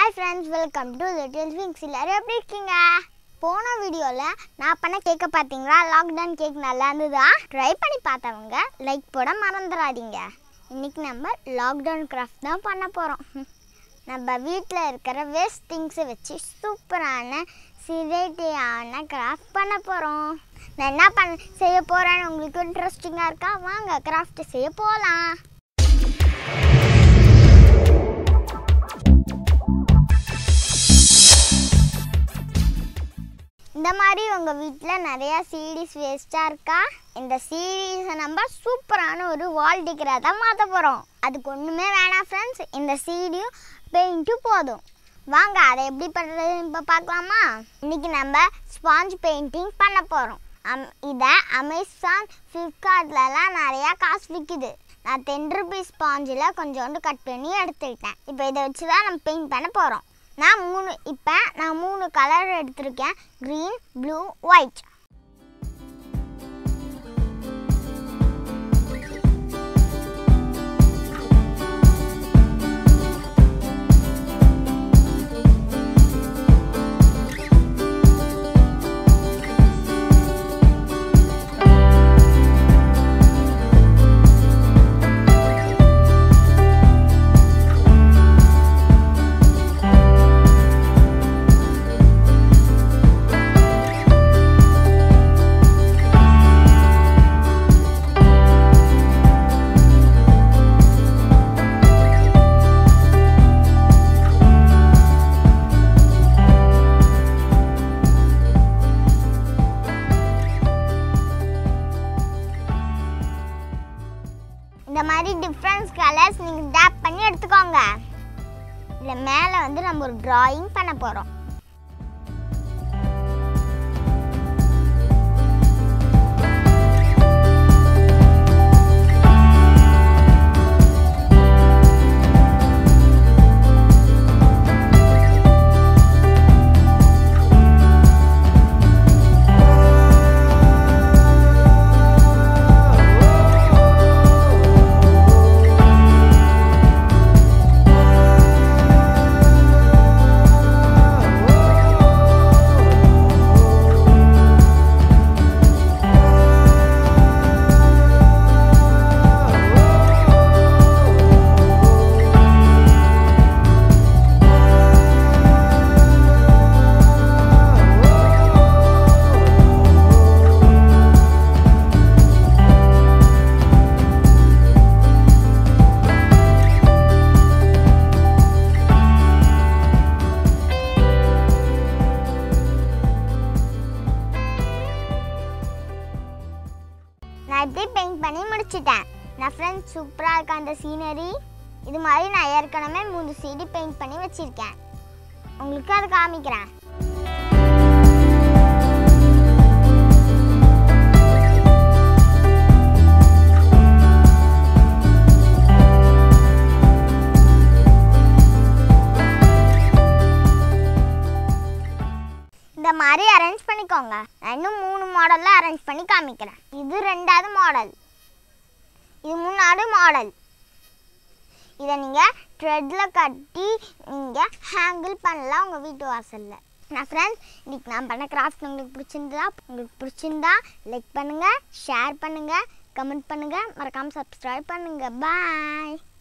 hi friends welcome to little wings எல்லாரும் எப்படி இருக்கீங்க போன வீடியோவில் நான் பண்ண கேக்கை பார்த்தீங்களா லாக்டவுன் கேக் நல்லா இருந்ததா ட்ரை பண்ணி பார்த்தவங்க லைக் போட மறந்துடாதீங்க இன்னைக்கு நம்ம லாக்டவுன் கிராஃப்ட் தான் பண்ண போகிறோம் நம்ம வீட்டில் இருக்கிற வேஸ்ட் திங்ஸை வச்சு சூப்பரான சிரேட்டியான கிராஃப்ட் பண்ண போகிறோம் நான் என்ன பண்ண செய்ய போகிறேன்னு உங்களுக்கு இன்ட்ரெஸ்டிங்காக இருக்கா வாங்க கிராஃப்ட் செய்ய போகலாம் இந்த மாதிரி உங்கள் வீட்டில் நிறையா சீரீஸ் வேஸ்ட்டாக இருக்கா இந்த சீரீஸை நம்ம சூப்பரான ஒரு வால் டிக்கராக தான் மாற்ற போகிறோம் அதுக்கு ஒன்றுமே வேணாம் ஃப்ரெண்ட்ஸ் இந்த சீடியும் பெயிண்ட்டும் போதும் வாங்க அதை எப்படி பண்ணுறதுன்னு இப்போ பார்க்கலாமா இன்றைக்கி நம்ம ஸ்பாஞ்ச் பெயிண்டிங் பண்ண போகிறோம் அம் இதை அமேசான் ஃப்ளிப்கார்ட்லலாம் நிறையா காசு விற்கிது நான் டென் ருபீஸ் ஸ்பாஞ்சில் கொஞ்சோண்டு கட் பண்ணி எடுத்துக்கிட்டேன் இப்போ இதை வச்சு தான் நம்ம பெயிண்ட் பண்ண போகிறோம் நான் மூணு இப்போ நான் மூணு கலர் எடுத்திருக்கேன் க்ரீன் ப்ளூ ஒயிட் இந்த மாதிரி டிஃப்ரெண்ட்ஸ் கலர்ஸ் நீங்கள் டேப் பண்ணி எடுத்துக்கோங்க இதில் மேலே வந்து நம்ம ஒரு டிராயிங் பண்ண போகிறோம் நான் இப்படி பெயிண்ட் பண்ணி முடிச்சிட்டேன் நான் ஃப்ரெண்ட்ஸ் சூப்பராக இருக்க அந்த சீனரி இது மாதிரி நான் ஏற்கனவே மூணு சீடி பெயிண்ட் பண்ணி வச்சுருக்கேன் உங்களுக்கு அதை காமிக்கிறேன் இந்த மாதிரி அரேஞ்ச் பண்ணிக்கோங்க நான் இன்னும் மூணு மாடலில் அரேஞ்ச் பண்ணி காமிக்கிறேன் இது ரெண்டாவது மாடல் இது மூணாவது மாடல் இதை நீங்கள் த்ரெட்டில் கட்டி நீங்கள் ஹேங்கிள் பண்ணலாம் உங்கள் வீட்டு வாசலில் நான் ஃப்ரெண்ட்ஸ் இன்னைக்கு நான் பண்ண கிராஃப்ட் உங்களுக்கு பிடிச்சிருந்தா உங்களுக்கு பிடிச்சிருந்தா லைக் பண்ணுங்கள் ஷேர் பண்ணுங்கள் கமெண்ட் பண்ணுங்கள் மறக்காமல் சப்ஸ்கிரைப் பண்ணுங்கள் பாய்